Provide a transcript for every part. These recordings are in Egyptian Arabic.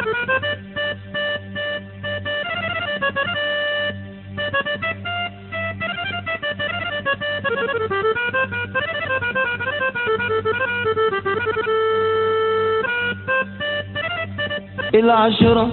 العشرة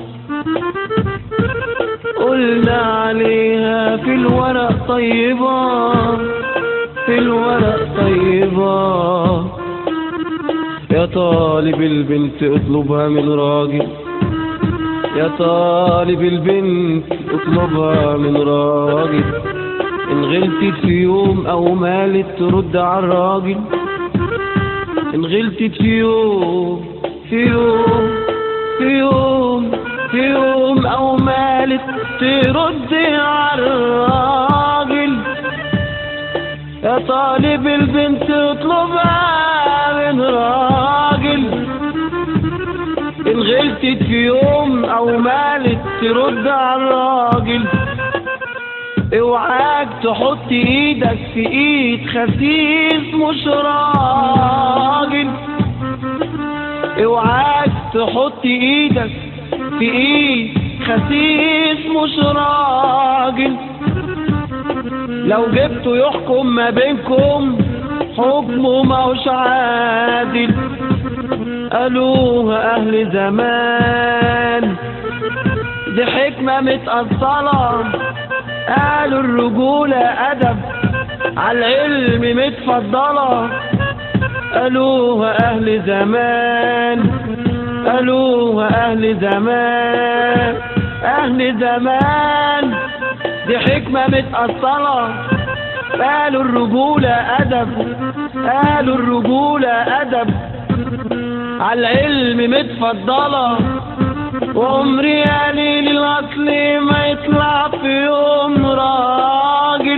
قلنا عليها في الورق طيبة في الورق طيبة يا طالب البنت اطلبها من راجل يا طالب البنت اطلبها من راجل ان غلطت في يوم او مالت ترد على الراجل ان غلطت في يوم في يوم في يوم في يوم او مالت ترد على الراجل يا طالب البنت اطلبها من راجل ان غلطت في يوم او مالت ترد على الراجل اوعاك تحط ايدك في ايد خسيس مش راجل اوعاك تحط ايدك في ايد خسيس مش راجل لو جبته يحكم ما بينكم حكمه موش عادل قالوها اهل زمان دي حكمة متأصلة قالوا الرجولة أدب على العلم متفضلة قالوها أهل زمان قالوها أهل زمان أهل زمان دي حكمة متأصلة قالوا الرجولة أدب قالوا الرجولة أدب على العلم متفضلة وعمري قليل الأصل ما يطلع في يوم راجل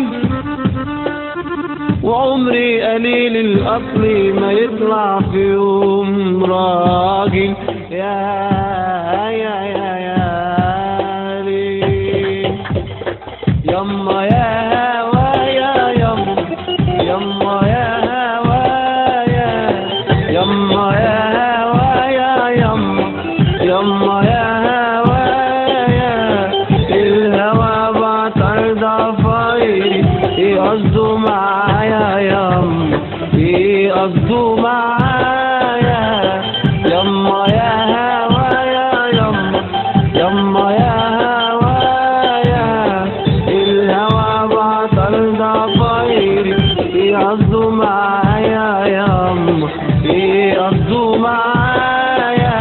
وعمري قليل الأصل ما يطلع في يوم راجل يا يا يا يا ليل يما يا هوا يا يما يما يا هوا يا يما يا هوا يا يما يما يا هوا يا الهوى بعطر ضفايري يقصدوا معايا يما يقصدوا معايا يما يا هوا يا يما يما يا هوا يا الهوى بعطر ضفايري يقصدوا معايا يما يقصدوا معايا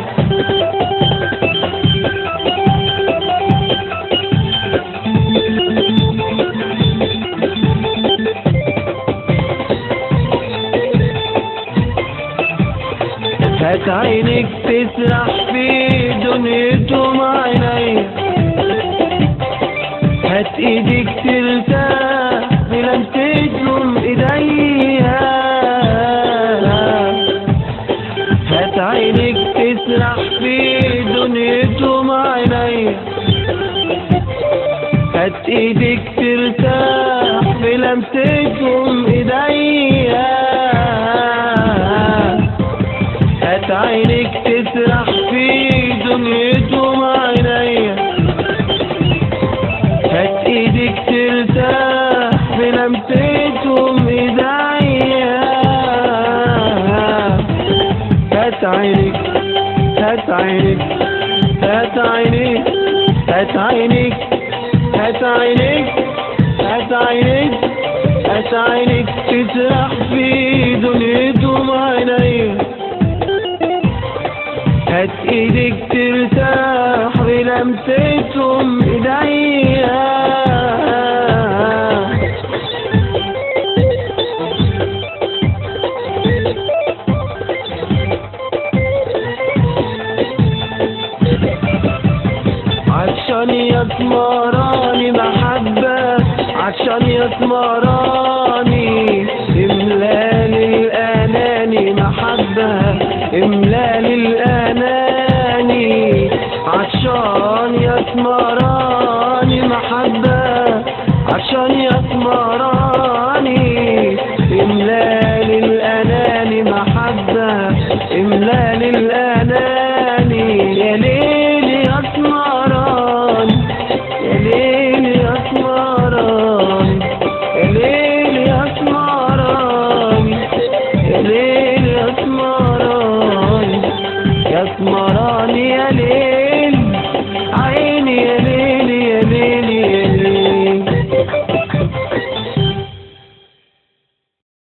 هات عينك تسرح في دنيتهم عينيا هات ايدك ترتاح بلمستهم ايديا هات عينك تسرح في دنيتهم عينيا هات ايدك ترتاح بلمستهم ايديا هات عينك تسرح في دنيتهم عينيا هات ايدك ترتاح في لمستهم ايديا هات عينك هات عينك هات عينك هات عينك هات عينك هات عينك هات عينك تسرح في دنيتهم عينيا هات ايدك ترتاح بلمستهم ايديا عطشان يا سمراني محبة عطشان يا سمراني املال الاناني محبة املال الاناني عطشان يا سمراني محبة عطشان يا سمراني املال الاناني محبة املال الاناني يسمراني